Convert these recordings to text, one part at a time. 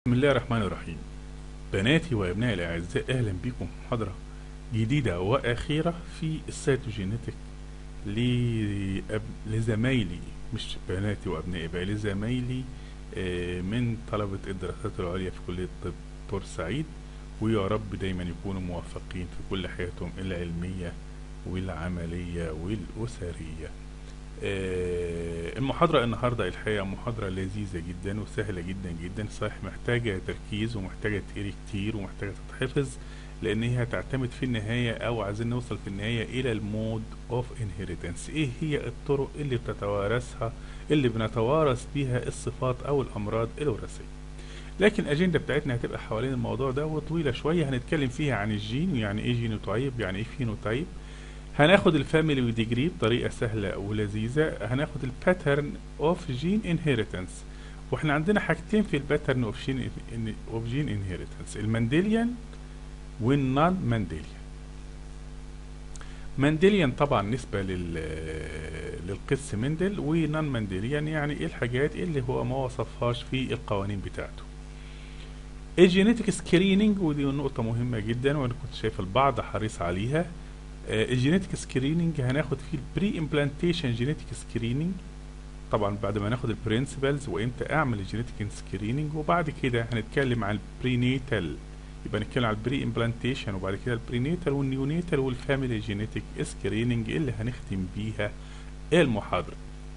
بسم الله الرحمن الرحيم بناتي وابنائي الاعزاء اهلا بكم في محاضره جديده واخيره في السيتوجينيتك لأب... لزمايلي مش بناتي وابنائي بقى لزمايلي آه، من طلبه الدراسات العليا في كليه طب بورسعيد ويا رب دايما يكونوا موفقين في كل حياتهم العلميه والعمليه والاسريه آه، المحاضرة النهاردة الحقيقة محاضرة لذيذة جدا وسهلة جدا جدا صحيح محتاجة تركيز ومحتاجة تقري كتير ومحتاجة تتحفظ لأن هي هتعتمد في النهاية أو عايزين نوصل في النهاية إلى المود أوف انهيرتنس إيه هي الطرق اللي بتتوارثها اللي بنتوارث بيها الصفات أو الأمراض الوراثية لكن الأجندة بتاعتنا هتبقى حوالين الموضوع ده وطويلة شوية هنتكلم فيها عن الجين ويعني إيه جينوتايب يعني إيه فينوتايب هناخد الفاميلي وديجري بطريقه سهله ولذيذه هناخد الباترن اوف جين انهيرتنس واحنا عندنا حاجتين في الباترن اوف جين اوف جين انهيرتنس المنديليان والنون منديليان منديليان طبعا نسبه لل للقس مندل ونون منديليان يعني ايه الحاجات اللي هو ما وصفهاش في القوانين بتاعته الجينيتك سكريننج ودي نقطة مهمة جدا وانا كنت شايف البعض حريص عليها الجينيتك سكريننج هناخد فيه البري امبلانتيشن جينيتك سكريننج طبعا بعد ما ناخد البرنسبلز وامتى اعمل الجينيتك سكريننج وبعد كده هنتكلم عن البرينيتال يبقى نتكلم عن البري امبلانتيشن وبعد كده البرينيتال والنيونيتال والفاميلي جينيتك سكريننج اللي هنختم بيها المحاضرة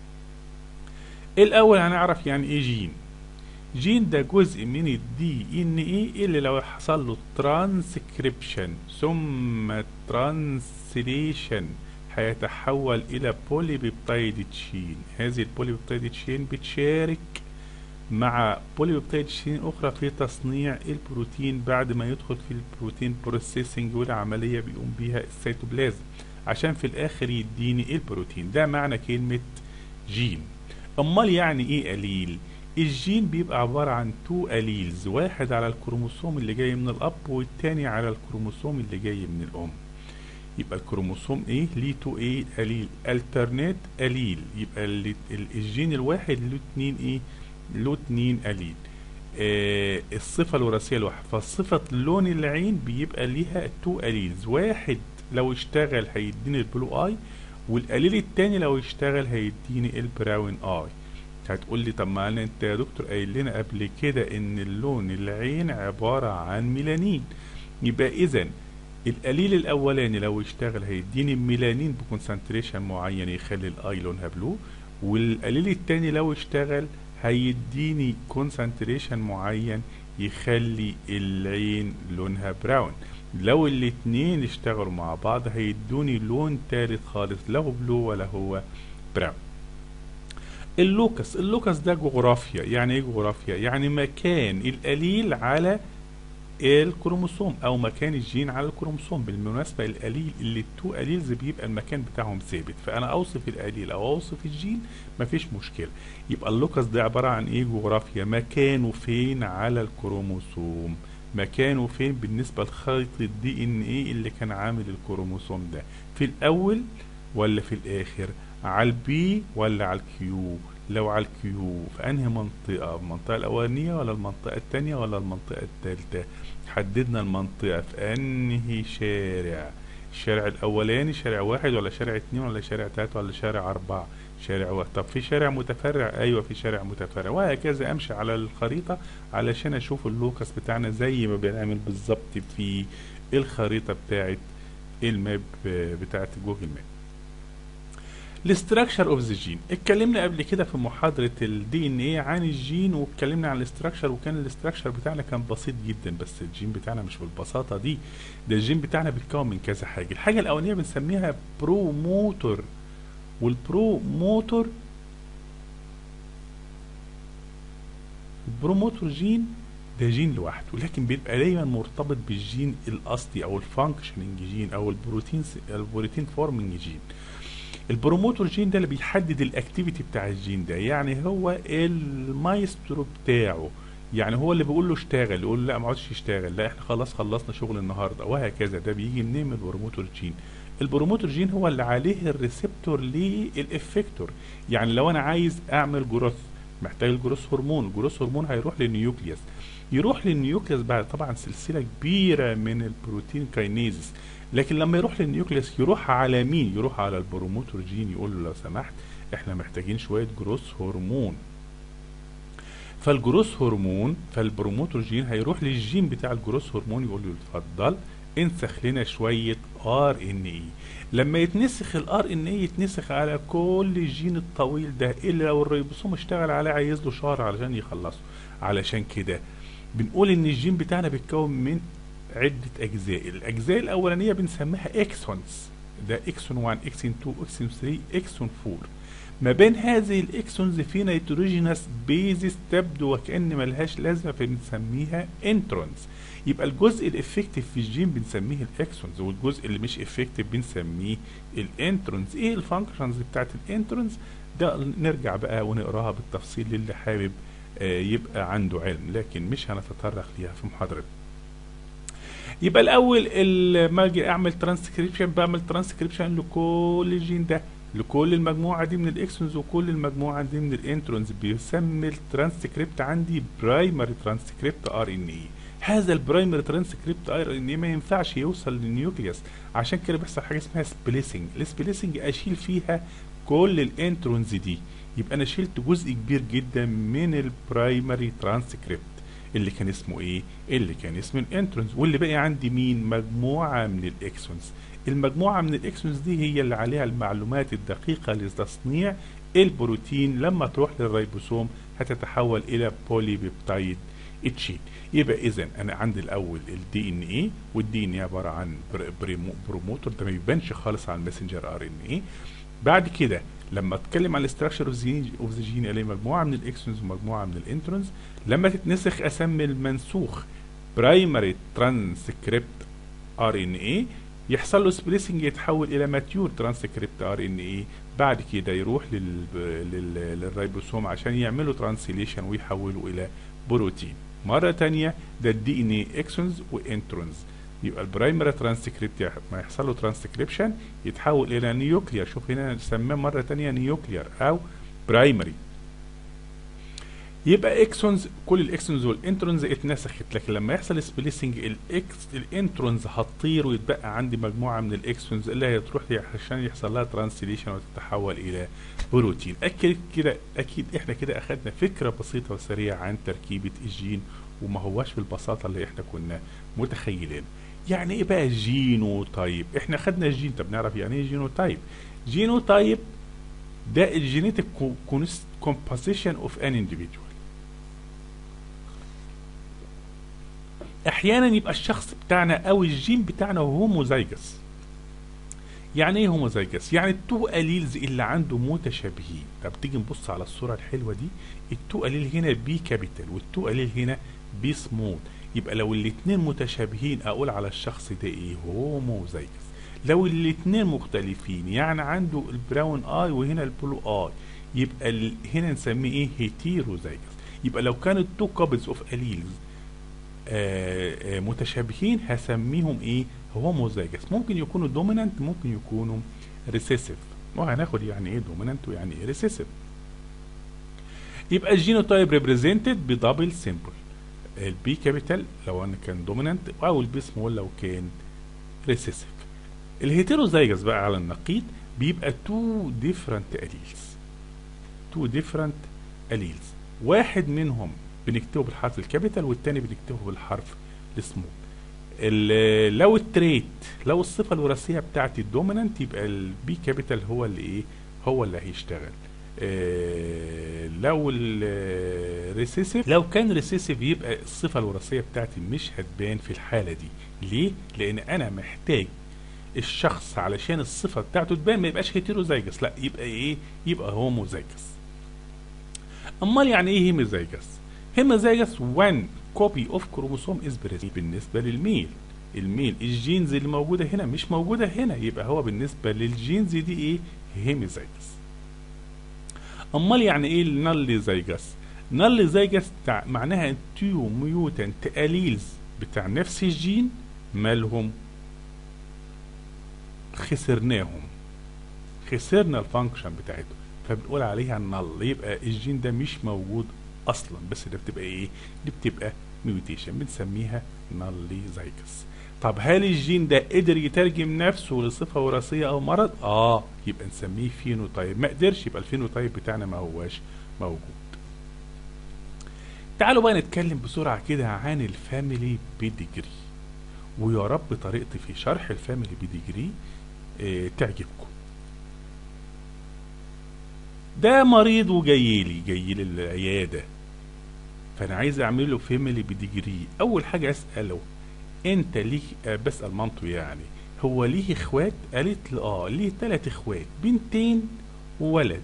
الاول هنعرف يعني ايه جين جين ده جزء من الدي ان ايه اللي لو حصل له ترانسكريبشن ثم ترانسليشن هيتحول الى بولي بيبتايد تشين هذه البولي بيبتايد تشين بتشارك مع بولي بيبتايد تشين اخرى في تصنيع البروتين بعد ما يدخل في البروتين بروسيسنج والعمليه بيقوم بيها السيتوبلازم عشان في الاخر يديني البروتين ده معنى كلمه جين امال يعني ايه قليل الجين بيبقى عبارة عن تو أليلز واحد على الكروموسوم اللي جاي من الأب والتاني على الكروموسوم اللي جاي من الأم يبقى الكروموسوم ايه ليه تو ايه أليل الترنات أليل يبقى اللي الجين الواحد له اتنين ايه له اتنين أليل آه الصفة الوراثية الواحدة فصفة لون العين بيبقى ليها تو أليلز واحد لو اشتغل هيديني البلو اي والقليل التاني لو اشتغل هيديني البراون اي هتقول لي طب ما انت يا دكتور قايل لنا قبل كده ان اللون العين عبارة عن ميلانين يبقى اذا القليل الاولاني لو اشتغل هيديني ميلانين بكونسنتريشن معين يخلي الاي لونها بلو والقليل التاني لو اشتغل هيديني كونسنتريشن معين يخلي العين لونها براون لو الاتنين اشتغلوا مع بعض هيدوني لون تالت خالص لا هو بلو ولا هو براون اللوكس اللوكس ده جغرافيا يعني ايه جغرافيا يعني مكان القليل على الكروموسوم او مكان الجين على الكروموسوم بالمناسبة القليل اللي التو قليلز بيبقى المكان بتاعهم ثابت فانا اوصف القليل او اوصف الجين مفيش مشكلة يبقى اللوكس ده عبارة عن ايه جغرافيا مكانه فين على الكروموسوم مكانه فين بالنسبة لخيط الدي ان ايه اللي كان عامل الكروموسوم ده في الاول ولا في الاخر على البي ولا على الكيو لو على الكيو في انهي منطقة المنطقة الاولانية ولا المنطقة التانية ولا المنطقة التالتة حددنا المنطقة في انهي شارع الشارع الاولاني شارع واحد ولا شارع اتنين ولا شارع تلاتة ولا شارع اربعة شارع واحد طب في شارع متفرع ايوه في شارع متفرع وهكذا امشي على الخريطة علشان اشوف اللوكس بتاعنا زي ما بنعمل بالظبط في الخريطة بتاعت الماب بتاعت جوجل ماب الاستراكشر اوف ذا جين اتكلمنا قبل كده في محاضره الدي ان ايه عن الجين واتكلمنا عن الاستراكشر وكان الاستراكشر بتاعنا كان بسيط جدا بس الجين بتاعنا مش بالبساطه دي ده الجين بتاعنا بيتكون من كذا حاجه الحاجه الاولانيه بنسميها بروموتور والبروموتور البروموتور جين ده جين لوحده لكن بيبقى دايما مرتبط بالجين الاصلي او الفانكشننج جين او البروتين البروتين فورمنج جين البروموتور جين ده اللي بيحدد الاكتيفيتي بتاع الجين ده يعني هو المايسترو بتاعه يعني هو اللي بيقول له اشتغل يقول له لا ما عادش يشتغل لا احنا خلاص خلصنا شغل النهارده وهكذا ده بيجي منين من البروموتور جين البروموتور جين هو اللي عليه الريسبتور للافكتور يعني لو انا عايز اعمل جروث محتاج الجروث هرمون الجروث هرمون هيروح للنيوكليوس يروح للنيوكليوس بعد طبعا سلسله كبيره من البروتين كاينيزس لكن لما يروح للنيوكليوس يروح على مين يروح على البروموتور جين يقول له لو سمحت احنا محتاجين شويه جروس هرمون فالجروس هرمون فالبروموتور جين هيروح للجين بتاع الجروس هرمون يقول له اتفضل انسخ لنا شويه ار ان اي لما يتنسخ الار ان اي يتنسخ على كل الجين الطويل ده الا لو الريبوسوم اشتغل عليه عايز له شهر علشان يخلصه علشان كده بنقول ان الجين بتاعنا بيتكون من عدة اجزاء الاجزاء الاولانية بنسميها اكسونز ده اكسون 1 اكسون 2 اكسون 3 اكسون 4 ما بين هذه الاكسونز في نيتروجينس بيزس تبدو وكأن ملهاش لازمة فبنسميها انترونز يبقى الجزء الافكتيف في الجين بنسميه الاكسونز والجزء اللي مش افكتيف بنسميه الانترونز ايه الفانكشنز بتاعت الانترونز ده نرجع بقى ونقراها بالتفصيل للي حابب آه يبقى عنده علم لكن مش هنتطرق ليها في محاضرتنا يبقى الاول لما اجي اعمل ترانسكريبشن بعمل ترانسكريبشن لكل الجين ده لكل المجموعه دي من الاكسونز وكل المجموعه دي من الانترونز بيسمي الترانسكريبت عندي برايمري ترانسكريبت ار ان اي هذا البرايمري ترانسكريبت ار ان اي ما ينفعش يوصل للنيوكليوس عشان كده بيحصل حاجه اسمها سبليسنج السبليسنج اشيل فيها كل الانترونز دي يبقى انا شلت جزء كبير جدا من البرايمري ترانسكريبت اللي كان اسمه ايه اللي كان اسمه الانترونز واللي بقي عندي مين مجموعه من الاكسونز المجموعه من الاكسونز دي هي اللي عليها المعلومات الدقيقه لتصنيع البروتين لما تروح للريبوسوم هتتحول الى بولي بيبتايد تشين يبقى اذا انا عندي الاول الدي ان اي والدي ان اي عباره عن بروموتور ده ما بيبانش خالص على الماسنجر ار ان اي بعد كده لما اتكلم عن الاستراكشر اوف ذا جين اللي مجموعه من الاكسونز ومجموعه من الانترونز لما تتنسخ اسمي المنسوخ برايمري ترانسكريبت ار ان اي يحصل له سبليسنج يتحول الى ماتيور ترانسكريبت ار ان اي بعد كده يروح لل... لل... للريبوسوم عشان يعملوا ترانسليشن ويحولوا الى بروتين مره تانية ده الدي ان اي اكسونز وانترونز يبقى البرايمري ترانسكريبت ما يحصل له ترانسكريبشن يتحول الى نيوكلير شوف هنا سماه مره تانية نيوكلير او برايمري يبقى اكسونز كل الاكسونز والانترونز اتنسخت لكن لما يحصل سبليسنج الاكس الانترونز هتطير ويتبقى عندي مجموعه من الاكسونز اللي هي تروح عشان يحصل لها ترانسليشن وتتحول الى بروتين اكيد كده اكيد احنا كده اخدنا فكره بسيطه وسريعه عن تركيبه الجين وما هواش بالبساطه اللي احنا كنا متخيلين يعني ايه بقى جينو تايب احنا خدنا الجين طب نعرف يعني ايه جينو تايب جينو تايب ده الجينيتك composition of an individual احيانا يبقى الشخص بتاعنا او الجين بتاعنا هوموزايجس يعني ايه هوموزايجس يعني التو اليلز اللي عنده متشابهين طب تيجي نبص على الصوره الحلوه دي التو اليل هنا بي كابيتال والتو اليل هنا بي سمول يبقى لو الاثنين متشابهين اقول على الشخص ده ايه هوموزايجس لو الاثنين مختلفين يعني عنده البراون اي وهنا البلو اي يبقى ال... هنا نسميه ايه هيتيروزايجس يبقى لو كانت تو كابلز اوف اليلز آه آه متشابهين هسميهم ايه هوموزايجس ممكن يكونوا دومينانت ممكن يكونوا ريسيسيف وهناخد يعني ايه دومينانت ويعني ايه ريسيسيف يبقى الجينوتايب ريبريزنتد بدبل سيمبل البي كابيتال لو انا كان دومينانت او البي سمول لو كان ريسيسيف الهيتيروزايجس بقى على النقيض بيبقى تو ديفرنت اليلز تو ديفرنت اليلز واحد منهم بنكتبه بالحرف الكابيتال والتاني بنكتبه بالحرف السمول لو التريت لو الصفه الوراثيه بتاعتي الدومينانت يبقى البي كابيتال هو اللي ايه هو اللي هيشتغل آه لو الريسيسيف لو كان ريسيسيف يبقى الصفه الوراثيه بتاعتي مش هتبان في الحاله دي ليه لان انا محتاج الشخص علشان الصفه بتاعته تبان ما يبقاش هيتيروزايجس لا يبقى ايه يبقى هوموزايجس امال يعني ايه هيموزايجس هيموزايجس 1 كوبي اوف كروموسوم از بالنسبه للميل الميل الجينز اللي موجوده هنا مش موجوده هنا يبقى هو بالنسبه للجينز دي ايه هيموزايجس امال يعني ايه النالي زايجس نالي زايجس معناها تو ميوتنت اليلز بتاع نفس الجين مالهم خسرناهم خسرنا الفانكشن بتاعته فبنقول عليها نل يبقى الجين ده مش موجود اصلا بس ده بتبقى ايه دي بتبقى ميوتيشن بنسميها نالي زايكس طب هل الجين ده قدر يترجم نفسه لصفة وراثية أو مرض؟ آه يبقى نسميه فينوتايب ما قدرش يبقى الفينوتايب بتاعنا ما هواش موجود تعالوا بقى نتكلم بسرعة كده عن الفاميلي بيديجري ويا رب طريقتي في شرح الفاميلي بيديجري اه تعجبكم ده مريض وجاي لي جاي لي العيادة فأنا عايز أعمل له فاميلي بيديجري أول حاجة أسأله أنت ليك آه بسأل مامته يعني هو ليه إخوات؟ قالت لي آه ليه تلات إخوات بنتين وولد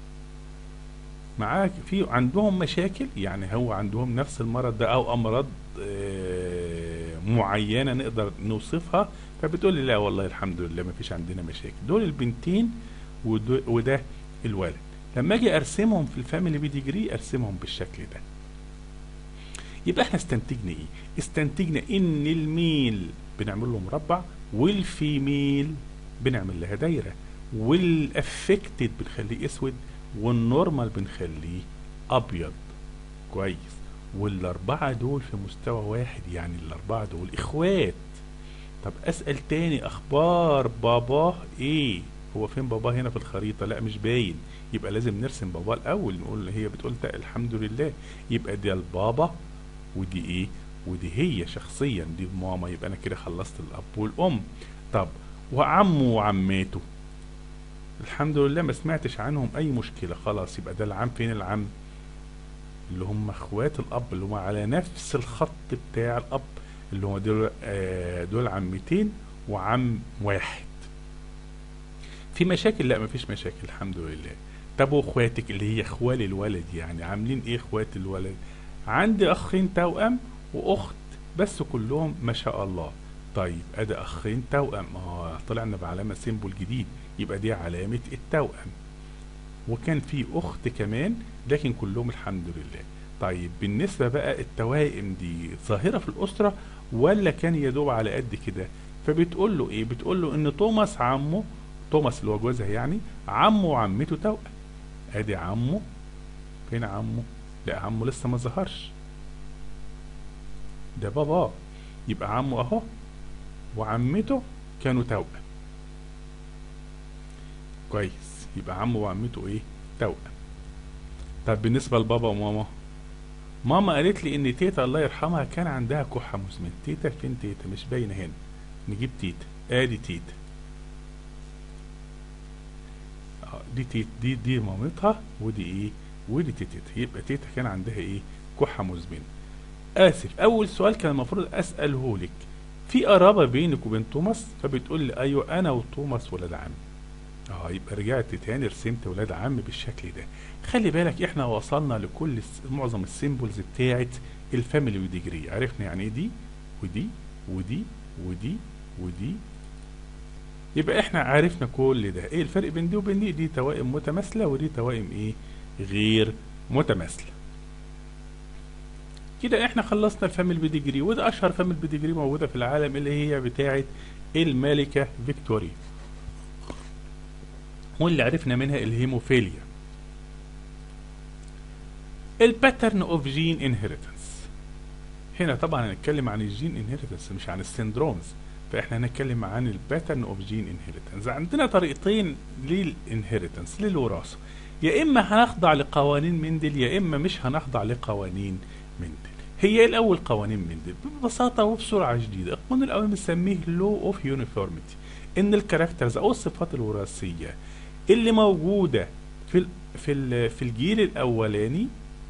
معاك في عندهم مشاكل يعني هو عندهم نفس المرض ده او امراض آه معينه نقدر نوصفها فبتقول لي لا والله الحمد لله ما فيش عندنا مشاكل دول البنتين وده الولد لما اجي ارسمهم في الفاميلي بيديجري ارسمهم بالشكل ده يبقى احنا استنتجنا ايه استنتجنا ان الميل بنعمل له مربع والفيميل بنعمل لها دايره والافكتد بنخليه اسود والنورمال بنخليه ابيض كويس والاربعه دول في مستوى واحد يعني الاربعه دول اخوات طب اسال تاني اخبار باباه ايه هو فين باباه هنا في الخريطه لا مش باين يبقى لازم نرسم باباه الاول نقول هي بتقول الحمد لله يبقى دي البابا ودي ايه ودي هي شخصيا دي ماما يبقى انا كده خلصت الاب والام طب وعمه وعماته الحمد لله ما سمعتش عنهم اي مشكله خلاص يبقى ده العم فين العم اللي هم اخوات الاب اللي هم على نفس الخط بتاع الاب اللي هم دول آه دول عمتين وعم واحد في مشاكل لا مفيش مشاكل الحمد لله طب واخواتك اللي هي اخوال الولد يعني عاملين ايه اخوات الولد عندي اخين توأم واخت بس كلهم ما شاء الله طيب ادي اخين توأم اه طلعنا بعلامه سيمبل جديد يبقى دي علامه التوأم وكان في اخت كمان لكن كلهم الحمد لله طيب بالنسبه بقى التوائم دي ظاهره في الاسره ولا كان يدوب على قد كده فبتقول له ايه بتقول له ان توماس عمه توماس اللي هو جوزها يعني عمه وعمته توأم ادي عمه فين عمه لا عمه لسه ما ظهرش ده بابا يبقى عمه اهو وعمته كانوا توأم كويس يبقى عمه وعمته ايه توأم طب بالنسبة لبابا وماما ماما قالت لي ان تيتا الله يرحمها كان عندها كحة مزمن تيتا فين تيتا مش باينة هنا نجيب تيتا ادي تيتا اه دي تيتا دي دي مامتها ودي ايه ودي تيتا يبقى تيتا كان عندها ايه كحة مزمنة اسف اول سؤال كان المفروض اساله لك في قرابه بينك وبين توماس فبتقول لي ايوه انا وتوماس ولاد عم اه يبقى رجعت تاني رسمت ولاد عم بالشكل ده خلي بالك احنا وصلنا لكل معظم السيمبلز بتاعت الفاميلي وديجري عرفنا يعني ايه دي ودي ودي ودي ودي يبقى احنا عرفنا كل ده ايه الفرق بين دي وبين دي دي توائم متماثله ودي توائم ايه غير متماثله كده احنا خلصنا الفاميلي بيديجري وده اشهر فاميلي بيديجري موجوده في العالم اللي هي بتاعه الملكه فيكتوريا واللي عرفنا منها الهيموفيليا الباترن اوف جين انهيرتنس هنا طبعا هنتكلم عن الجين انهيرتنس مش عن السندرومز فاحنا هنتكلم عن الباترن اوف جين انهيرتنس عندنا طريقتين للانهيرتنس للوراثه يا اما هنخضع لقوانين مندل يا اما مش هنخضع لقوانين مندل هي الاول قوانين مندل ببساطه وبسرعه شديده القانون الاول بنسميه لو اوف يونيفورميتي ان الكاركترز او الصفات الوراثيه اللي موجوده في ال في ال في الجيل الاولاني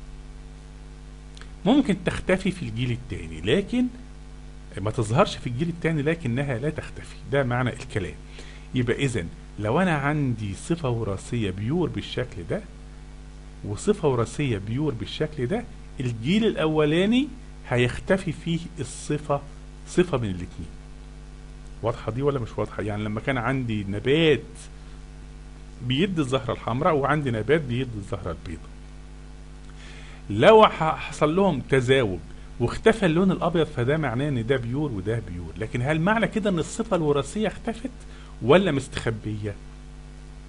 ممكن تختفي في الجيل الثاني لكن ما تظهرش في الجيل الثاني لكنها لا تختفي ده معنى الكلام يبقى اذا لو انا عندي صفه وراثيه بيور بالشكل ده وصفه وراثيه بيور بالشكل ده الجيل الاولاني هيختفي فيه الصفه صفه من الاثنين واضحه دي ولا مش واضحه يعني لما كان عندي نبات بيدي الزهره الحمراء وعندي نبات بيدي الزهره البيضاء لو حصل لهم تزاوج واختفى اللون الابيض فده معناه ان ده بيور وده بيور لكن هل معنى كده ان الصفه الوراثيه اختفت ولا مستخبيه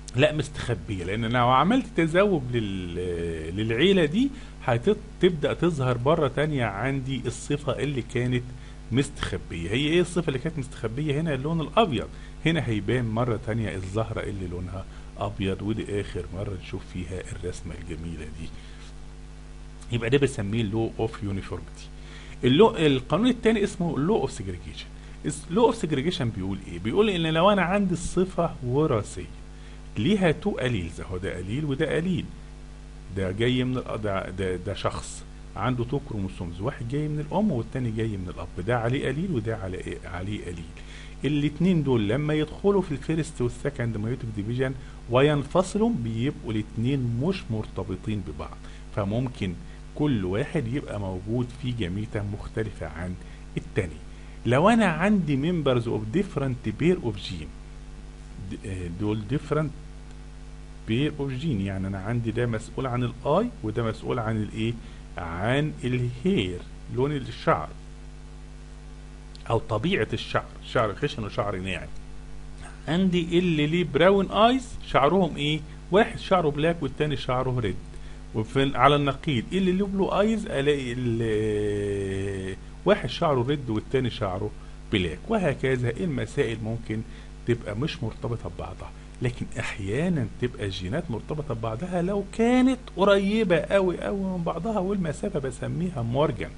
لا مستخبيه لان لو عملت تذوب لل... للعيله دي هتبدا تظهر بره تانية عندي الصفه اللي كانت مستخبيه هي ايه الصفه اللي كانت مستخبيه هنا اللون الابيض هنا هيبان مره تانية الزهره اللي لونها ابيض ودي اخر مره نشوف فيها الرسمه الجميله دي يبقى ده بنسميه اللو اوف يونيفورميتي اللو القانون الثاني اسمه اللو اوف سيجريجيشن اللو اوف سيجريجيشن بيقول ايه بيقول ان لو انا عندي الصفه وراثيه ليها تو قليلز اهو ده قليل وده قليل ده جاي من ال- ده, ده, ده شخص عنده تو كروموسومز واحد جاي من الام والتاني جاي من الاب ده عليه قليل وده عليه عليه قليل الاتنين دول لما يدخلوا في الفيرست والسكند مايوتيك ديفيجن وينفصلوا بيبقوا الاتنين مش مرتبطين ببعض فممكن كل واحد يبقى موجود في جميتة مختلفة عن التاني لو انا عندي members of different pair of gene د- آه، دول different pair of gene يعني انا عندي ده مسؤول عن الاي وده مسؤول عن الايه عن الهير لون الشعر او طبيعة الشعر شعر خشن وشعر ناعم عندي اللي ليه براون ايز شعرهم ايه واحد شعره بلاك والتاني شعره ريد وفي على النقيض اللي له بلو ايز الاقي ال- واحد شعره ريد والتاني شعره بلاك وهكذا المسائل ممكن تبقى مش مرتبطة ببعضها لكن احيانا تبقى الجينات مرتبطة ببعضها لو كانت قريبة قوي قوي من بعضها والمسافة بسميها مورجان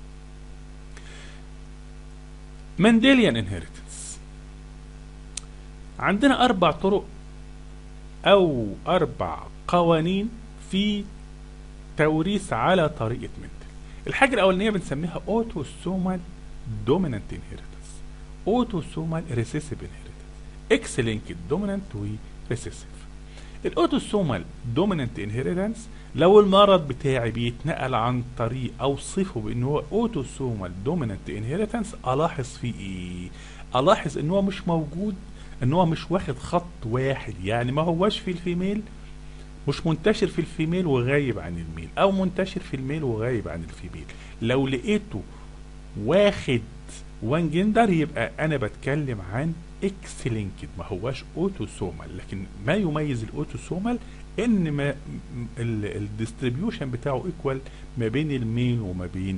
منديليان انهيرتنس عندنا اربع طرق او اربع قوانين في توريث على طريقة مندل الحاجة الأولانية بنسميها اوتوسومال دومينانت انهيرتنس اوتوسومال ريسيسيف انهيرتنس اكس لينكد دومينانت وريسيسيف الاوتوسومال دومينانت انهيرتنس لو المرض بتاعي بيتنقل عن طريق اوصفه بان هو اوتوسومال دومينانت انهيرتنس الاحظ فيه ايه الاحظ ان هو مش موجود ان هو مش واخد خط واحد يعني ما هوش في الفيميل مش منتشر في الفيميل وغايب عن الميل او منتشر في الميل وغايب عن الفيميل لو لقيته واخد وان جندر يبقى انا بتكلم عن اكس لينكد ما هواش اوتوسومال لكن ما يميز الاوتوسومال ان ما الديستريبيوشن بتاعه ايكوال ما بين الميل وما بين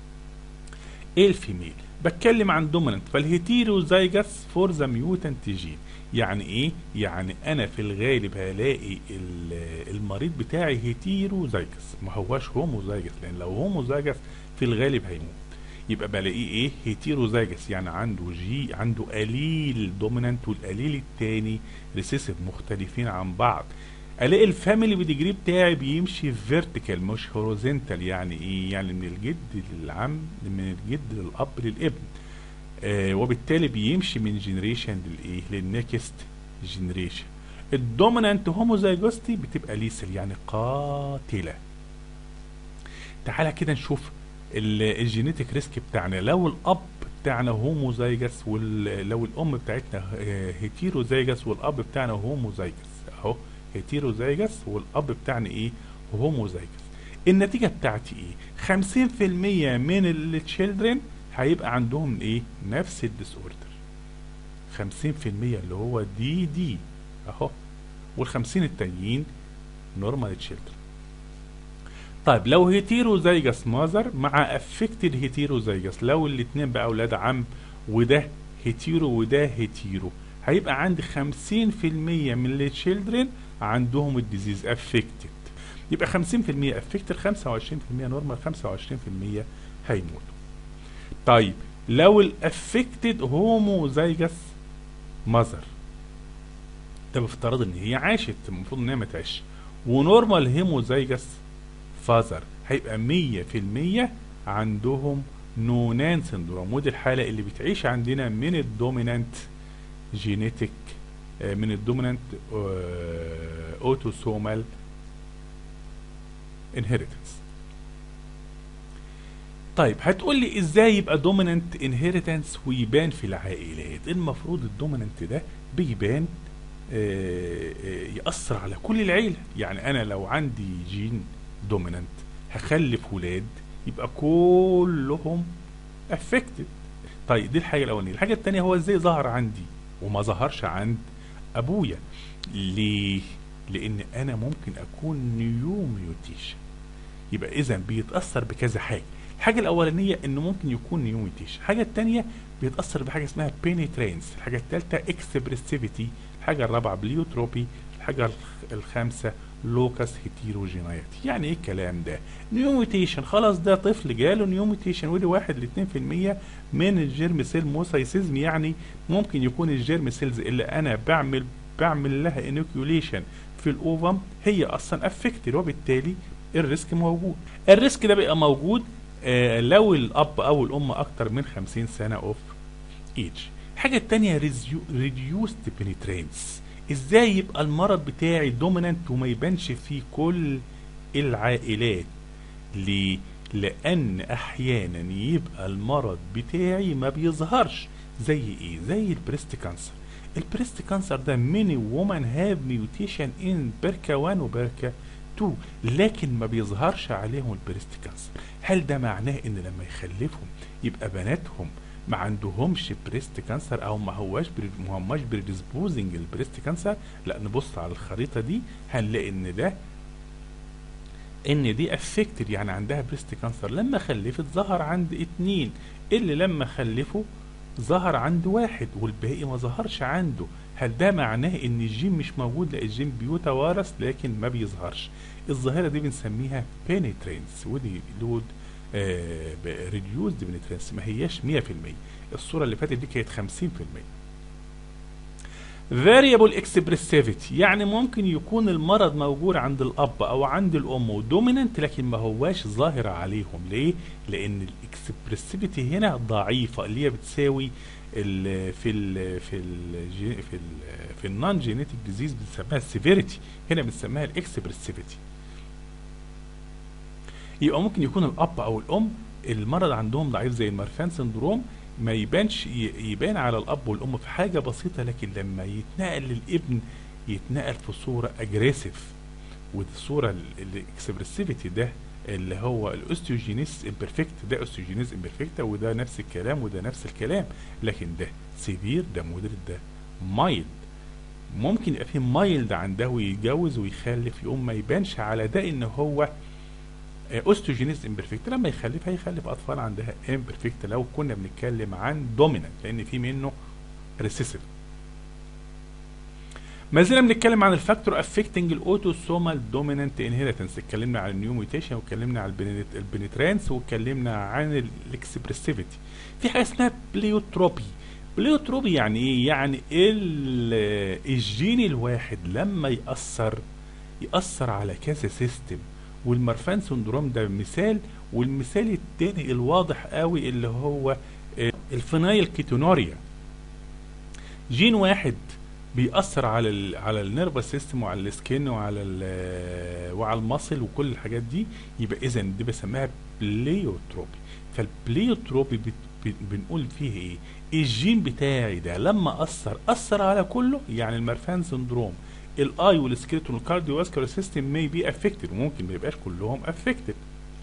الفيميل بتكلم عن دوميننت فالهيتيروزايجس فور ذا ميوتنت جين يعني ايه يعني انا في الغالب هلاقي ال- المريض بتاعي هيتيروزايجس ما هواش هوموزايجس لان لو هوموزايجس في الغالب هيموت يبقى بلاقيه ايه هيتيروزايجس يعني عنده جي عنده قليل دوميننت والقليل التاني ريسيسيف مختلفين عن بعض الاقي الفاميلي بيديجري بتاعي بيمشي فيرتيكال مش هوريزونتال يعني ايه يعني من الجد للعم من الجد للاب للابن آه وبالتالي بيمشي من جنريشن للايه للنكست جنريشن الدومينانت هوموزايجوستي بتبقى ليسل يعني قاتله تعالى كده نشوف ال- الجينيتك ريسك بتاعنا لو الاب بتاعنا هوموزايجس ولو الام بتاعتنا آه، هيتيروزايجس والاب بتاعنا هوموزايجس اهو هيتيروزايجس والاب بتاعنا ايه هوموزايجس النتيجه بتاعتي ايه 50% من التشيلدرن هيبقى عندهم ايه نفس الديس اوردر 50% اللي هو دي دي اهو وال50 التانيين نورمال تشيلدرن طيب لو هيتيروزايجس ماذر مع افكتد هيتيروزايجس لو الاتنين بقى اولاد عم وده هيتيرو وده هيتيرو هيبقى عندي 50% من التشيلدرن عندهم الديزيز افكتد يبقى 50% افكتد 25% نورمال 25% هيموتوا طيب لو الافكتد هوموزايجس ماذر ده بافتراض ان هي عاشت المفروض ان هي ما تعيش ونورمال هيموزايجس فازر هيبقى مية في المية عندهم نونان سندروم ودي الحالة اللي بتعيش عندنا من الدومينانت جينيتك من الدومينانت اوتوسومال انهيرتنس طيب هتقول لي ازاي يبقى دومينانت انهيرتنس ويبان في العائلات المفروض الدومينانت ده بيبان آه، آه، يأثر على كل العيلة يعني أنا لو عندي جين دومينانت هخلف ولاد يبقى كلهم افكتد طيب دي الحاجة الأولانية الحاجة التانية هو ازاي ظهر عندي وما ظهرش عند ابويا ليه لان انا ممكن اكون نيو ميوتيشن يبقى اذا بيتاثر بكذا حاجه الحاجه الاولانيه انه ممكن يكون نيو ميوتيشن الحاجه الثانيه بيتاثر بحاجه اسمها بينيترينس الحاجه الثالثه اكسبرسيفيتي الحاجه الرابعه بليوتروبي الحاجه الخ- الخامسه لوكاس هيتيروجينايتي يعني ايه الكلام ده نيو ميوتيشن خلاص ده طفل جاله نيو ميوتيشن ودي واحد ل 2% من الجيرم سيل موسايسيزم يعني ممكن يكون الجيرم سيلز اللي انا بعمل بعمل لها انوكيوليشن في الاوفم هي اصلا افكتد وبالتالي الريسك موجود الريسك ده بيبقى موجود آه لو الاب او الام اكتر من 50 سنه اوف ايج الحاجه الثانيه ريديوست بنترينس ازاي يبقى المرض بتاعي دومينانت وما يبانش في كل العائلات ليه لان احيانا يبقى المرض بتاعي ما بيظهرش زي ايه زي البريست كانسر البريست كانسر ده many women have mutation in بركة 1 وبركة 2 لكن ما بيظهرش عليهم البريست كانسر هل ده معناه ان لما يخلفهم يبقى بناتهم ما عندهمش بريست كانسر او ما هواش بري- ما هماش بريدسبوزنج البريست كانسر لا نبص على الخريطه دي هنلاقي ان ده ان دي افكتد يعني عندها بريست كانسر لما خلفت ظهر عند اتنين اللي لما خلفوا ظهر عند واحد والباقي ما ظهرش عنده هل ده معناه ان الجين مش موجود لا الجين بيتوارث لكن ما بيظهرش الظاهره دي بنسميها بينيترينس ودي لود ريديوزد بنترينس ما هياش 100% الصوره اللي فاتت دي كانت 50% variable expressivity يعني ممكن يكون المرض موجود عند الاب او عند الام ودوميننت لكن ما هواش ظاهر عليهم ليه لان الاكسبرسيفيتي هنا ضعيفه اللي هي بتساوي ال في ال في ال في ال في النون جينيتك ديزيز بنسميها السيفيريتي هنا بنسميها الاكسبرسيفيتي يبقى ممكن يكون الاب او الام المرض عندهم ضعيف زي المارفان سندروم ما يبانش ي- يبان على الاب والام في حاجه بسيطه لكن لما يتنقل للابن يتنقل في صوره اجريسيف والصوره الاكسبرسيفيتي ده اللي هو الاوستيوجينيس امبرفكت ده اوستيوجينيس امبرفكتا وده نفس الكلام وده نفس الكلام لكن ده سيفير ده مودريت ده مايلد ممكن يبقى في مايلد عنده ويتجوز ويخلف يقوم ما يبانش على ده ان هو اوستوجينيز امبرفكت لما يخلف هيخلف اطفال عندها امبرفكت لو كنا بنتكلم عن دومينانت لان في منه ريسيسيف ما زلنا بنتكلم عن الفاكتور افكتنج الاوتوسومال دومينانت انهيرتنس اتكلمنا عن النيو ميوتيشن واتكلمنا عن البنت- البنترانس واتكلمنا عن الاكسبرسيفيتي في حاجه اسمها بليوتروبي بليوتروبي يعني ايه يعني ال- الجين الواحد لما ياثر ياثر على كذا سيستم والمرفان سندروم ده مثال والمثال التاني الواضح قوي اللي هو آه، الفينايل كيتونوريا جين واحد بيأثر على ال على النيرفس سيستم وعلى السكين وعلى ال وعلى المصل وكل الحاجات دي يبقى اذا دي بسميها بليوتروبي فالبليوتروبي بت بت- بنقول فيه ايه الجين بتاعي ده لما اثر اثر على كله يعني المرفان سندروم الاي والسكيلتون والكارديو واسكولار سيستم مي بي افكتد وممكن ما يبقاش كلهم افكتد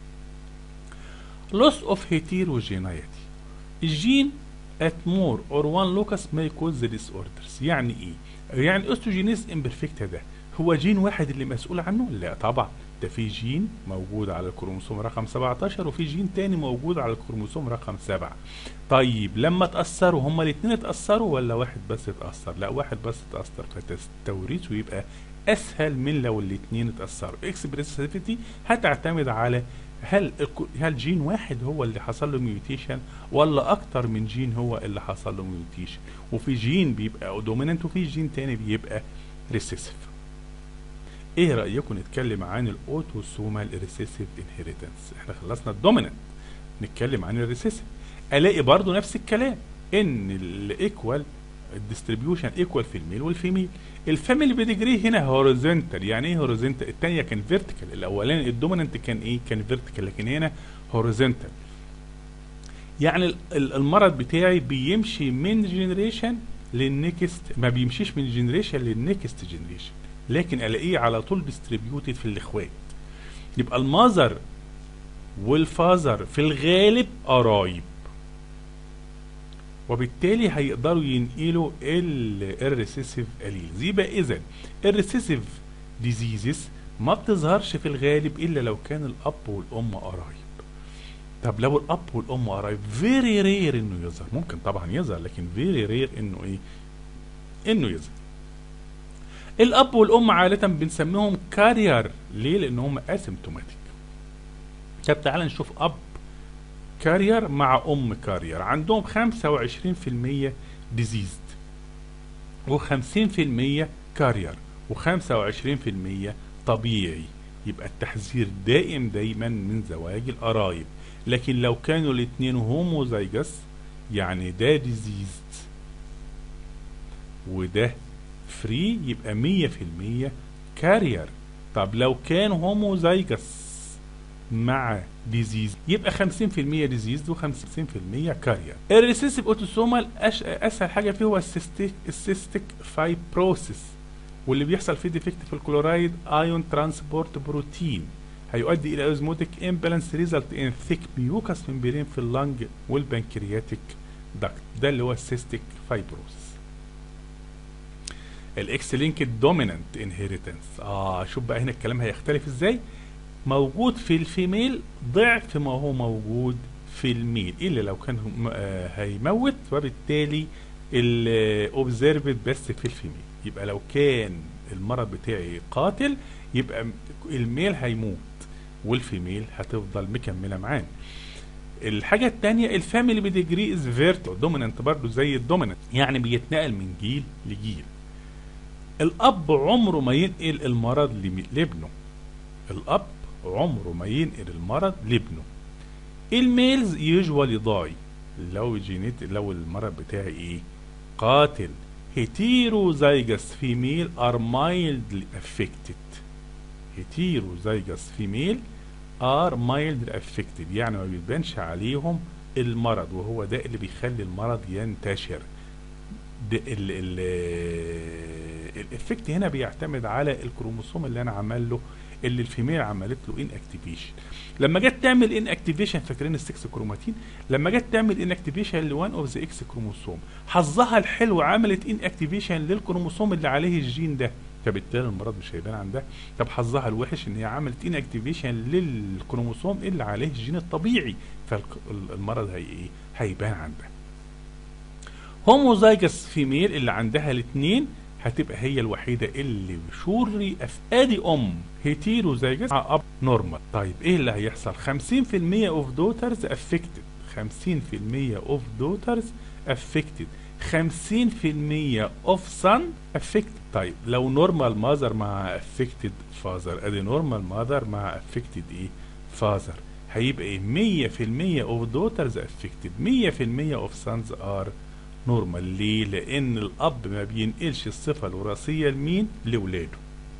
loss of heterogeneity الجين at more or one locus may cause the disorders يعني ايه يعني الاستروجينيز امبرفكتا ده هو جين واحد اللي مسؤول عنه لا طبعا ده في جين موجود على الكروموسوم رقم 17 وفي جين تاني موجود على الكروموسوم رقم 7 طيب لما اتأثروا هما الاثنين اتأثروا ولا واحد بس اتأثر لا واحد بس اتأثر فتوريثه يبقى اسهل من لو الاثنين اتأثروا اكسبرسيفيتي هتعتمد على هل الك- هل جين واحد هو اللي حصل له ميوتيشن ولا اكتر من جين هو اللي حصل له ميوتيشن وفي جين بيبقى دوميننت وفي جين تاني بيبقى ريسيسيف ايه رايكم نتكلم عن الاوتوسومال ريسيسيف انهيرتنس احنا خلصنا الدوميننت نتكلم عن الريسيسيف الاقي برضو نفس الكلام ان الايكوال الديستريبيوشن ايكوال في الميل والفيميل الفاميلي بيدجري هنا هوريزونتال يعني ايه هوريزونتال الثانيه كان فيرتيكال الاولاني الدوميننت كان ايه كان فيرتيكال لكن هنا هوريزونتال يعني ال- ال- المرض بتاعي بيمشي من جنريشن للنكست ما بيمشيش من جنريشن للنكست جنريشن لكن الاقيه على طول ديستريبيوتد في الاخوات يبقى المذر والفازر في الغالب قرايب وبالتالي هيقدروا ينقلوا الريسيسيف اليلز يبقى اذا الريسيسيف ديزيزز ما بتظهرش في الغالب الا لو كان الاب والام قرايب طب لو الاب والام قرايب فيري رير انه يظهر ممكن طبعا يظهر لكن فيري رير انه ايه انه يظهر الاب والام عاده بنسميهم كارير ليه لان هم اسيمتوماتيك طب تعال نشوف اب كارير مع ام كارير عندهم 25% ديزيزد و50% كارير و25% طبيعي يبقى التحذير دائم دايما من زواج القرايب لكن لو كانوا الاثنين هوموزايجس يعني ده ديزيزد وده فري يبقى مية في المية كارير طب لو كان هوموزايجس مع ديزيز يبقى 50% ديزيز و50% كارير الريسيسيف اوتوسومال أش... اسهل حاجه فيه هو السيستيك السيستيك فايبروسيس واللي بيحصل فيه ديفكت في الكلورايد ايون ترانسبورت بروتين هيؤدي الى اوزموتيك امبالانس ريزلت ان ثيك ميوكاس ممبرين في اللنج والبنكرياتيك داكت ده اللي هو السيستيك فايبروسيس الاكس لينكد دومينانت انهيرتنس اه شوف بقى هنا الكلام هيختلف ازاي موجود في الفيميل ضعف ما هو موجود في الميل الا لو كان آه هيموت وبالتالي الاوبزرفد بس في الفيميل يبقى لو كان المرض بتاعي قاتل يبقى الميل هيموت والفيميل هتفضل مكمله معانا الحاجة التانية الفاميلي بيديجري از فيرتو دومينانت برضه زي الدومينانت يعني بيتنقل من جيل لجيل الأب عمره ما ينقل المرض لابنه الأب عمره ما ينقل المرض لابنه الميلز يوجوالي ضاي لو جينيت لو المرض بتاعي ايه قاتل heterozygous female are mildly affected heterozygous female are mildly affected يعني ما بيبانش عليهم المرض وهو ده اللي بيخلي المرض ينتشر ده ال ال الافكت هنا بيعتمد على الكروموسوم اللي انا عمل له اللي الفيميل عملت له ان اكتيفيشن لما جت تعمل ان اكتيفيشن فاكرين السكس كروماتين لما جت تعمل ان اكتيفيشن لوان اوف ذا اكس كروموسوم حظها الحلو عملت ان اكتيفيشن للكروموسوم اللي عليه الجين ده فبالتالي المرض مش هيبان عندها طب حظها الوحش ان هي عملت ان اكتيفيشن للكروموسوم اللي عليه الجين الطبيعي فالمرض هي ايه هيبان عندها هوموزايجس فيميل اللي عندها الاثنين هتبقى هي الوحيده اللي شوري ادي ام هيتيروزايجس مع اب نورمال طيب ايه اللي هيحصل 50% اوف دوترز افكتد 50% اوف دوترز افكتد 50% اوف سن افكتد طيب لو نورمال ماذر مع افكتد فازر ادي نورمال ماذر مع افكتد ايه فازر هيبقى ايه 100% اوف دوترز افكتد 100% اوف سانز ار نورمال ليه لان الاب ما بينقلش الصفه الوراثيه لمين لاولاده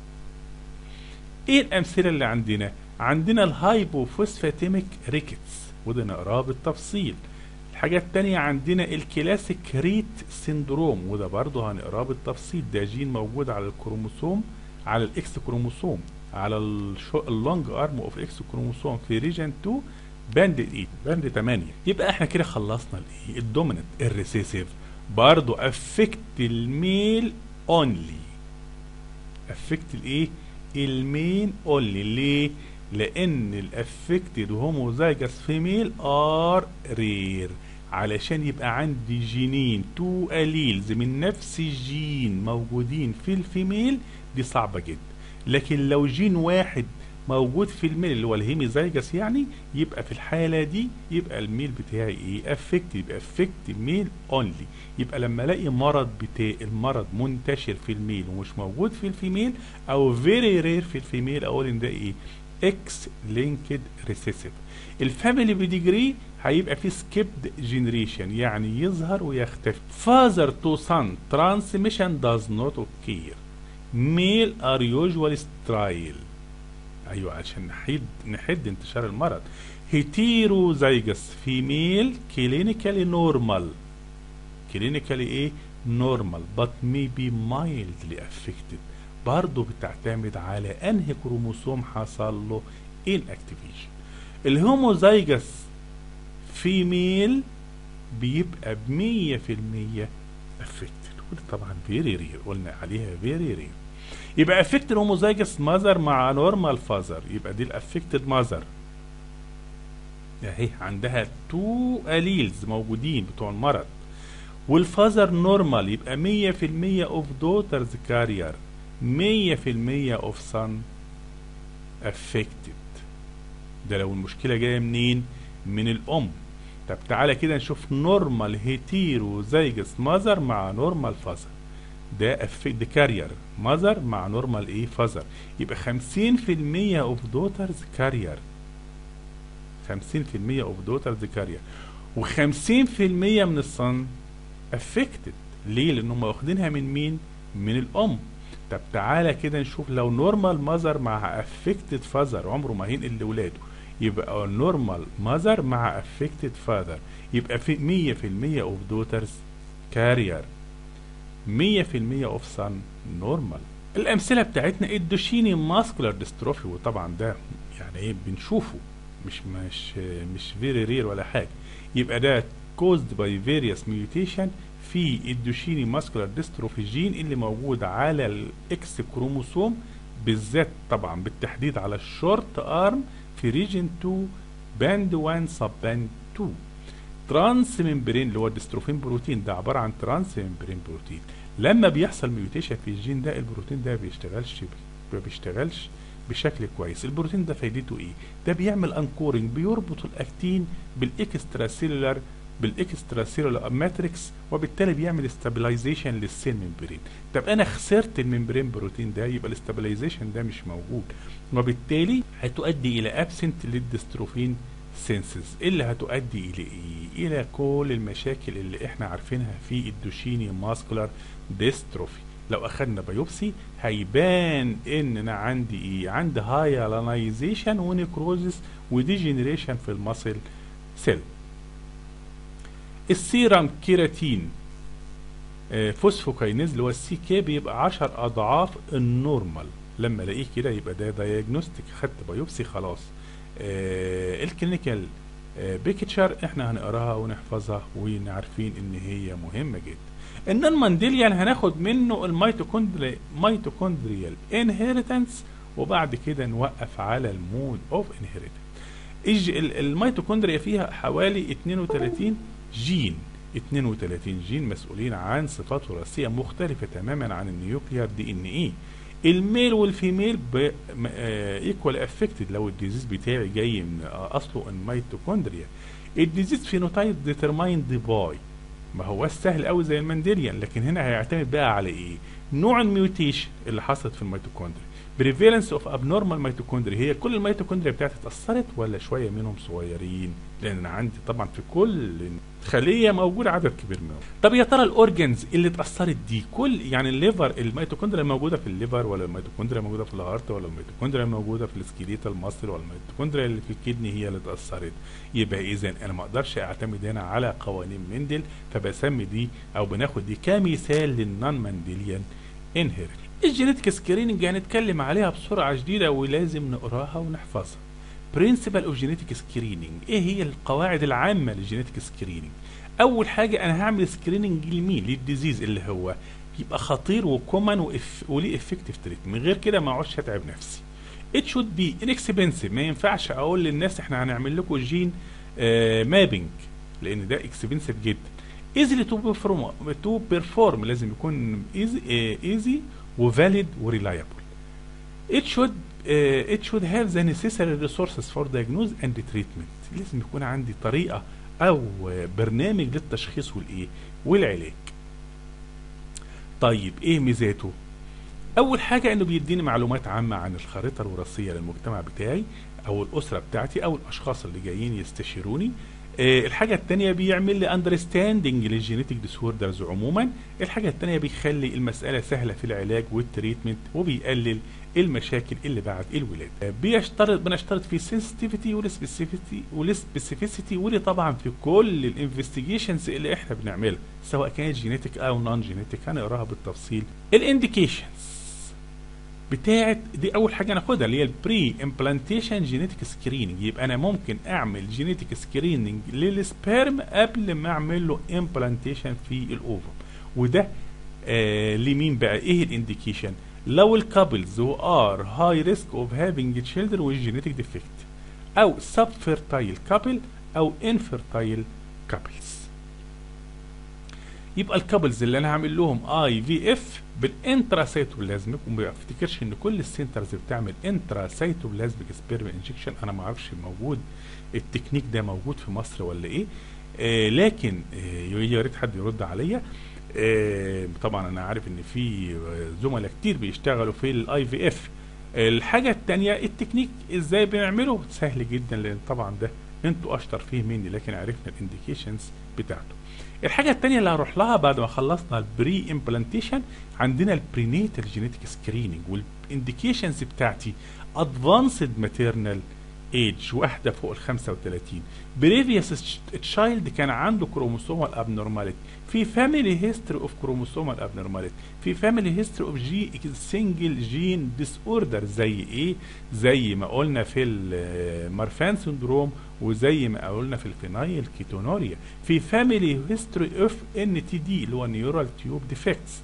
ايه الامثله اللي عندنا عندنا الهايبوفوسفاتيميك ريكتس وده نقراه بالتفصيل الحاجة التانية عندنا الكلاسيك ريت سيندروم وده برضه هنقراه بالتفصيل ده جين موجود على الكروموسوم على الاكس كروموسوم على اللونج ارم اوف اكس كروموسوم في ريجن 2 باند 8 باند 8 يبقى احنا كده خلصنا الايه الدوميننت الريسيسيف برضه افكت الميل اونلي افكت الايه المين اونلي ليه لان الافكتد هوموزايجس فيميل ار رير علشان يبقى عندي جينين تو اليلز من نفس الجين موجودين في الفيميل دي صعبه جدا لكن لو جين واحد موجود في الميل اللي هو الهيميزايجس يعني يبقى في الحاله دي يبقى الميل بتاعي ايه افكت يبقى افكت ميل اونلي يبقى لما الاقي مرض بتاع المرض منتشر في الميل ومش موجود في الفيميل او فيري رير في الفيميل اقول ان ده ايه اكس لينكد ريسيسيف الفاميلي بيديجري هيبقى فيه سكيبد جنريشن يعني يظهر ويختفي فازر تو سان ترانسميشن داز نوت اوكير ميل ار يوجوال سترايل ايوه عشان نحد نحد انتشار المرض هيتيروزايجس فيميل كلينيكالي نورمال كلينيكالي ايه نورمال but may be mildly affected برضه بتعتمد على انهي كروموسوم حصل له inactivation الهوموزايجس فيميل بيبقى بمية في المية افكتد وده طبعا فيري رير قلنا عليها فيري رير يبقى افكتد هوموزايجس ماذر مع نورمال فازر يبقى دي الافكتد ماذر اهي عندها تو اليلز موجودين بتوع المرض والفازر نورمال يبقى مية في المية اوف دوترز كارير مية في المية اوف سن افكتد ده لو المشكلة جاية منين من الام طب تعالى كده نشوف نورمال هيتيرو زيجس ماذر مع نورمال فازر ده افكت كارير ماذر مع نورمال ايه فازر يبقى 50% اوف دوترز كارير 50% اوف دوترز كارير و50% من الصن افكتد ليه لان هم واخدينها من مين من الام طب تعالى كده نشوف لو نورمال ماذر مع افكتد فازر عمره ما هينقل لاولاده يبقى نورمال ماذر مع افكتد فاذر يبقى في 100% اوف دوترز كارير 100% اوف سن نورمال الامثله بتاعتنا الدوشيني ماسكولار ديستروفي وطبعا ده يعني ايه بنشوفه مش مش مش فيري رير ولا حاجه يبقى ده caused by various mutation في الدوشيني ماسكولار ديستروفي جين اللي موجود على الاكس كروموسوم بالذات طبعا بالتحديد على الشورت ارم في ريجن 2 باند 1 سب باند 2 ترانس ممبرين اللي هو الديستروفين بروتين ده عباره عن ترانس ممبرين بروتين لما بيحصل ميوتيشن في الجين ده البروتين ده بيشتغلش ما بيشتغلش بشكل كويس البروتين ده فايدته ايه ده بيعمل انكورنج بيربط الاكتين بالاكسترا سيلولار بالاكسترا سيلولار ماتريكس وبالتالي بيعمل استابلايزيشن للسيل ممبرين طب انا خسرت الممبرين بروتين ده يبقى الاستابلايزيشن ده مش موجود وبالتالي هتؤدي الى ابسنت للدستروفين سينسز اللي هتؤدي الى ايه الى كل المشاكل اللي احنا عارفينها في الدوشيني ماسكولار ديستروفي لو اخدنا بايوبسي هيبان ان انا عندي ايه عندي هايالانيزيشن ونيكروزس وديجنريشن في المصل سيل السيرم كيراتين آه فوسفوكاينيز اللي هو السي كي بيبقى 10 اضعاف النورمال لما الاقيه كده يبقى ده دايجنوستيك خدت بايوبسي خلاص آه الكلينيكال آه بيكتشر احنا هنقراها ونحفظها ونعرفين ان هي مهمه جدا النون مانديليان هناخد منه الميتوكوندري ميتوكوندريال انهيرتنس وبعد كده نوقف على المود اوف انهيرتنس الميتوكوندريا فيها حوالي 32 جين 32 جين مسؤولين عن صفات وراثيه مختلفه تماما عن النيوكليار دي ان ايه الميل والفيميل ايكوال افكتد لو الديزيز بتاعي جاي من اصله الميتوكوندريا الديزيز فينوتايب ديترمايند باي ما هو سهل قوي زي المنديليان لكن هنا هيعتمد بقى على ايه نوع الميوتيشن اللي حصلت في الميتوكوندريا بريفالنس اوف ابنورمال ميتوكوندريا هي كل الميتوكوندريا بتاعتي اتاثرت ولا شويه منهم صغيرين لان انا عندي طبعا في كل خليه موجود عدد كبير منهم طب يا ترى الاورجنز اللي اتاثرت دي كل يعني الليفر الميتوكوندريا موجوده في الليفر ولا الميتوكوندريا موجوده في الهارت ولا الميتوكوندريا موجوده في السكيليتال ماسل ولا الميتوكوندريا اللي في الكدني هي اللي اتاثرت يبقى اذا انا ما اقدرش اعتمد هنا على قوانين مندل فبسمي دي او بناخد دي كمثال للنون مانديليان انهيرت الجينيتك سكريننج هنتكلم عليها بسرعه شديده ولازم نقراها ونحفظها برنسبل اوف جينيتك سكريننج ايه هي القواعد العامه للجينيتك سكريننج اول حاجه انا هعمل سكريننج لمين للديزيز اللي هو يبقى خطير وكومن وإف وليه افكتيف تريتمنت غير كده ما اقعدش اتعب نفسي ات شود بي انكسبنسيف ما ينفعش اقول للناس احنا هنعمل لكم جين آه مابينج لان ده اكسبنسيف جدا ايزلي تو بيرفورم تو بيرفورم لازم يكون ايزي ايزي وفاليد وريلايبل it should uh, it should have the necessary resources for diagnosis and treatment لازم يكون عندي طريقة أو برنامج للتشخيص والإيه والعلاج طيب إيه ميزاته أول حاجة إنه بيديني معلومات عامة عن الخريطة الوراثية للمجتمع بتاعي أو الأسرة بتاعتي أو الأشخاص اللي جايين يستشيروني آه الحاجة التانية بيعمل لي اندرستاندنج للجينيتك ديسوردرز عموما الحاجة التانية بيخلي المسألة سهلة في العلاج والتريتمنت وبيقلل المشاكل اللي بعد الولادة آه بيشترط بنشترط في سنسيتيفيتي والسبيسيفيتي والسبيسيفيسيتي ودي طبعا في كل الانفستيجيشنز اللي احنا بنعملها سواء كانت جينيتك او نون جينيتك هنقراها بالتفصيل الانديكيشنز بتاعت دي اول حاجه ناخدها اللي هي البري امبلانتيشن جينيتك سكريننج يبقى انا ممكن اعمل جينيتك سكريننج للسبيرم قبل ما اعمل له امبلانتيشن في الاوفم وده آه لمين بقى ايه الانديكيشن لو الكابلز who are high risk of having children with genetic defect او subfertile couple او infertile couples يبقى الكابلز اللي انا هعمل لهم اي في اف بالانتراسيتوبلازميك وما افتكرش ان كل السنترز بتعمل انتراسيتوبلازميك سبيرم انجكشن انا ما اعرفش موجود التكنيك ده موجود في مصر ولا ايه آه لكن آه يا ريت حد يرد عليا آه طبعا انا عارف ان في زملاء كتير بيشتغلوا في الاي في اف الحاجه الثانيه التكنيك ازاي بنعمله سهل جدا لان طبعا ده انتوا اشطر فيه مني لكن عرفنا الانديكيشنز بتاعته الحاجة التانية اللي هروح لها بعد ما خلصنا البري امبلانتيشن عندنا البرينيتال جينيتك سكريننج والانديكيشنز بتاعتي ادفانسد ماتيرنال ايج واحدة فوق ال 35 بريفيوس تشايلد كان عنده كروموسومال ابنورماليتي في فاميلي هيستوري اوف كروموسومال ابنورماليتي في فاميلي هيستوري اوف جي سنجل جين ديس اوردر زي ايه زي ما قلنا في المارفان سندروم وزي ما قلنا في الفينايل كيتونوريا في فاميلي هيستوري اوف ان تي دي اللي هو نيورال تيوب ديفكتس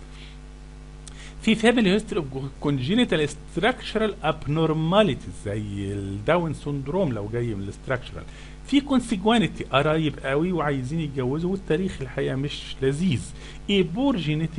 في فاميلي هيستوري اوف كونجينيتال ستراكشرال ابنورماليتيز زي الداون سندروم لو جاي من الاستراكشرال في كونسيجوانيتي قرايب قوي وعايزين يتجوزوا والتاريخ الحقيقه مش لذيذ ايبور جينيتك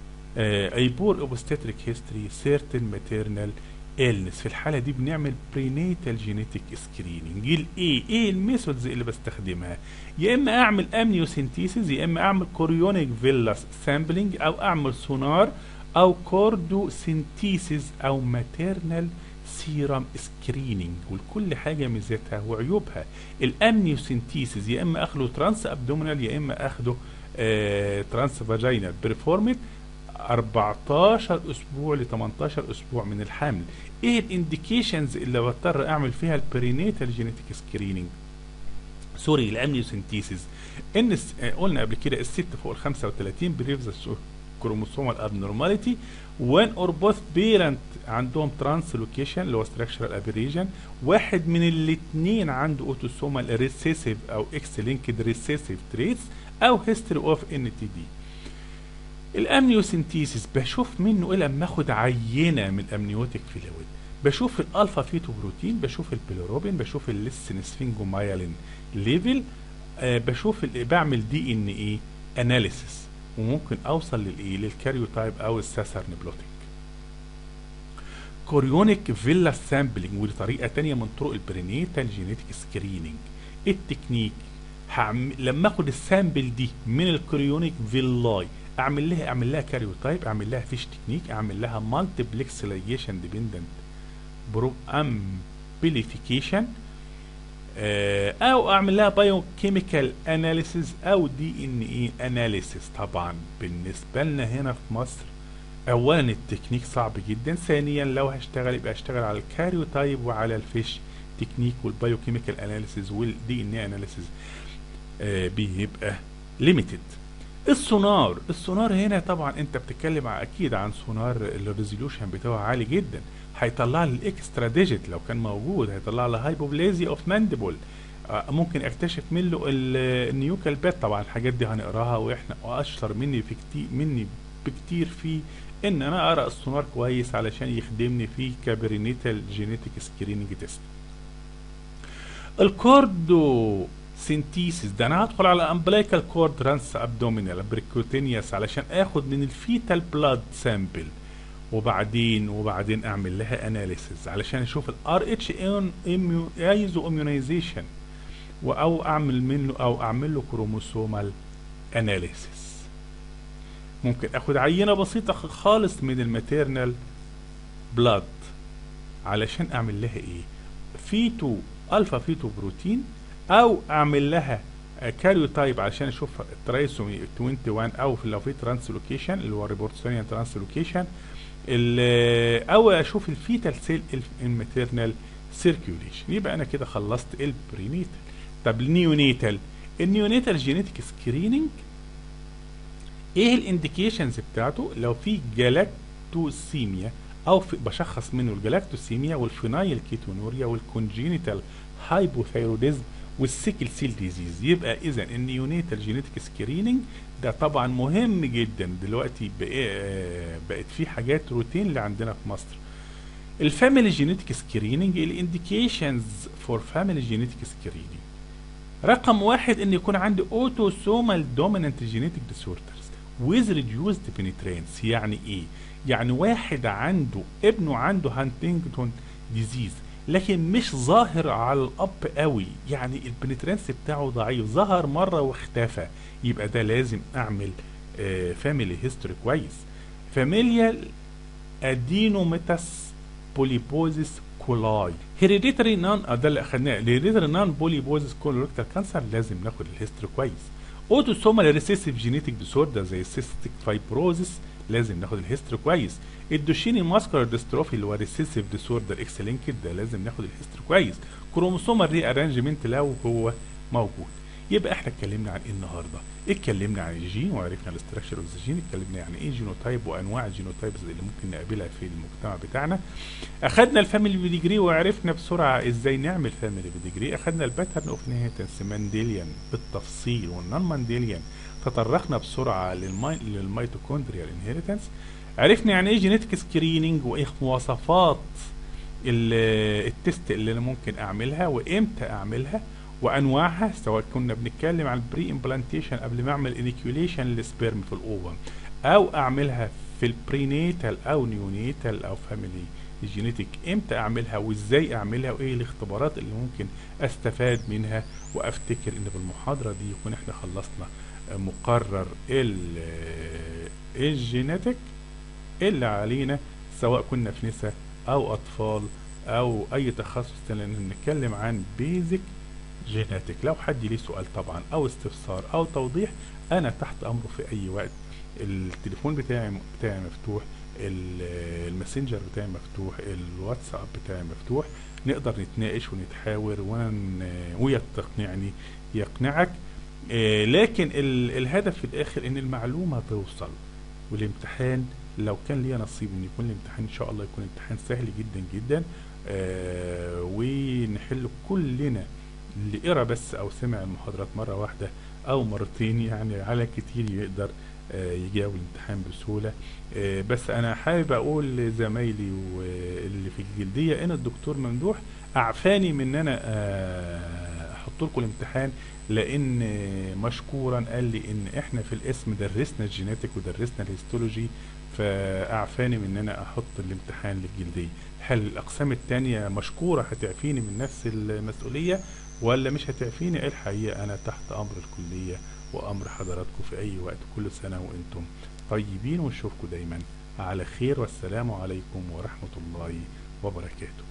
ايبور اوبستاتريك هيستوري سيرتن ماتيرنال النس في الحاله دي بنعمل برينيتال جينيتك سكريننج الايه ايه الميثودز اللي بستخدمها يا اما اعمل امنيوسينتيسيس يا اما اعمل كوريونيك فيلاس سامبلنج او اعمل سونار او كوردو سينتيسيس او ماتيرنال سيرم سكريننج ولكل حاجه ميزاتها وعيوبها الامنيوسينتيسيس يا اما اخده ترانس ابدومينال يا اما اخده آه ترانس فاجينال بريفورمت 14 اسبوع ل 18 اسبوع من الحمل ايه الانديكيشنز اللي بضطر اعمل فيها البرينيتال جينيتك سكريننج سوري الامنيوسينتيسيس ان قلنا قبل كده الست فوق ال 35 بريفز كروموسومال ابنورماليتي وان اور بوث بيرنت عندهم ترانسلوكيشن اللي هو ستراكشرال ابريجن واحد من الاثنين عنده اوتوسومال ريسيسيف او اكس لينكد ريسيسيف تريتس او هيستوري اوف ان تي دي الامنيوسينتيسيس بشوف منه ايه لما اخد عينه من الامنيوتيك فلويد بشوف الالفا فيتو بروتين بشوف البيلوروبين بشوف الليسين سفنجومايلين ليفل آه بشوف بعمل دي ان ايه اناليسيس وممكن اوصل للايه للكاريوتايب او الساسرن بلوتينج كوريونيك فيلا سامبلنج ودي طريقه تانية من طرق البرينيتال جينيتك سكريننج التكنيك هعم... لما اخد السامبل دي من الكوريونيك فيلاي اعمل لها اعمل لها كاريوتايب اعمل لها فيش تكنيك اعمل لها مالتيبلكس ليجيشن ديبندنت برو امبليفيكيشن او اعمل لها بايو كيميكال اناليسيز او دي ان اي اناليسيز طبعا بالنسبه لنا هنا في مصر اولا التكنيك صعب جدا ثانيا لو هشتغل يبقى اشتغل على الكاريوتايب وعلى الفيش تكنيك والبايو كيميكال اناليسيز والدي ان اي اناليسيز بيبقى ليميتد السونار السونار هنا طبعا انت بتتكلم اكيد عن سونار الريزوليوشن بتاعه عالي جدا هيطلع لي الاكسترا ديجيت لو كان موجود هيطلع لي هايبوبلازيا اوف مانديبل ممكن اكتشف منه النيوكال بات طبعا الحاجات دي هنقراها واحنا اشطر مني في كتير مني بكتير في ان انا اقرا السونار كويس علشان يخدمني في كابرينيتال جينيتك سكريننج تيست الكوردو سينتيسيس ده انا هدخل على امبليكال كورد ترانس ابدومينال بريكوتينياس علشان اخد من الفيتال بلاد سامبل وبعدين وبعدين اعمل لها اناليسيس علشان اشوف الار اتش ايزو اميونيزيشن او اعمل منه او اعمل له كروموسومال اناليسيس ممكن اخد عينه بسيطه خالص من الماتيرنال بلاد علشان اعمل لها ايه فيتو الفا فيتو بروتين او اعمل لها كاريوتايب عشان اشوف الترايسومي 21 او لو في ترانسلوكيشن اللي هو ريبورتسونيان ترانسلوكيشن او اشوف الفيتال سيل الماتيرنال سيركيوليشن يبقى انا كده خلصت البرينيتال طب النيونيتال النيونيتال جينيتك سكريننج ايه الانديكيشنز بتاعته لو في جلاكتوسيميا او في بشخص منه الجلاكتوسيميا والفينايل كيتونوريا والكونجينيتال هايبوثايروديزم والسيكل سيل ديزيز يبقى اذا النيونيتال جينيتك سكريننج ده طبعا مهم جدا دلوقتي بقت في حاجات روتين اللي عندنا في مصر الفاميلي جينيتك سكريننج الانديكيشنز فور فاميلي جينيتك سكريننج رقم واحد ان يكون عندي اوتوسومال دومينانت جينيتك ديسوردرز ويز ريديوزد بنترانس يعني ايه يعني واحد عنده ابنه عنده هانتنجتون ديزيز لكن مش ظاهر على الاب قوي يعني البنترانس بتاعه ضعيف ظهر مره واختفى يبقى ده لازم اعمل فاميلي هيستوري كويس فاميليال ادينوميتاس بوليبوزيس كولاي هيريديتري نان ده اللي اخدناه الهيريديتري نان بوليبوزيس كولوريكتال كانسر لازم ناخد الهيستوري كويس اوتوسومال ريسيسيف جينيتك ديسوردر زي السيستيك فايبروزيس لازم ناخد الهيستوري كويس الدوشيني ماسكولار ديستروفي اللي هو ريسيسيف ديسوردر اكس لينكد ده لازم ناخد الهيستوري كويس كروموسومال ري ارانجمنت لو هو موجود يبقى احنا اتكلمنا عن ايه النهارده اتكلمنا عن الجين وعرفنا الاستراكشر اوف الجين اتكلمنا يعني ايه جينوتايب وانواع الجينوتايبز اللي ممكن نقابلها في المجتمع بتاعنا اخدنا الفاميلي بيديجري وعرفنا بسرعه ازاي نعمل فاميلي بيديجري اخدنا الباترن اوف نيهيتنس مانديليان بالتفصيل والنون مانديليان تطرقنا بسرعه للمي... للميتوكوندريال انهيرتنس عرفنا يعني ايه جينيتك سكريننج وايه مواصفات التست اللي انا ممكن اعملها وامتى اعملها وانواعها سواء كنا بنتكلم عن البري امبلانتيشن قبل ما اعمل انيكيوليشن للسبيرم في الاوفم او اعملها في البرينيتال او نيونيتال او فاميلي جينيتك امتى اعملها وازاي اعملها وايه الاختبارات اللي ممكن استفاد منها وافتكر ان بالمحاضره دي يكون احنا خلصنا مقرر الجينيتك اللي علينا سواء كنا في نساء او اطفال او اي تخصص لان نتكلم عن بيزك جيناتيك لو حد ليه سؤال طبعا او استفسار او توضيح انا تحت امره في اي وقت التليفون بتاعي بتاعي مفتوح الماسنجر بتاعي مفتوح الواتساب بتاعي مفتوح نقدر نتناقش ونتحاور ويا تقنعني يقنعك لكن الهدف في الاخر ان المعلومه توصل والامتحان لو كان ليا نصيب ان يكون الامتحان ان شاء الله يكون امتحان سهل جدا جدا ونحل كلنا اللي قرا بس او سمع المحاضرات مره واحده او مرتين يعني على كتير يقدر يجاوب الامتحان بسهوله بس انا حابب اقول لزمايلي واللي في الجلديه ان الدكتور ممدوح اعفاني من ان انا احط لكم الامتحان لان مشكورا قال لي ان احنا في الاسم درسنا الجيناتيك ودرسنا الهيستولوجي فاعفاني من ان انا احط الامتحان للجلديه هل الاقسام التانية مشكوره هتعفيني من نفس المسؤوليه ولا مش هتعفيني الحقيقه انا تحت امر الكليه وامر حضراتكم في اي وقت كل سنه وانتم طيبين ونشوفكم دايما على خير والسلام عليكم ورحمه الله وبركاته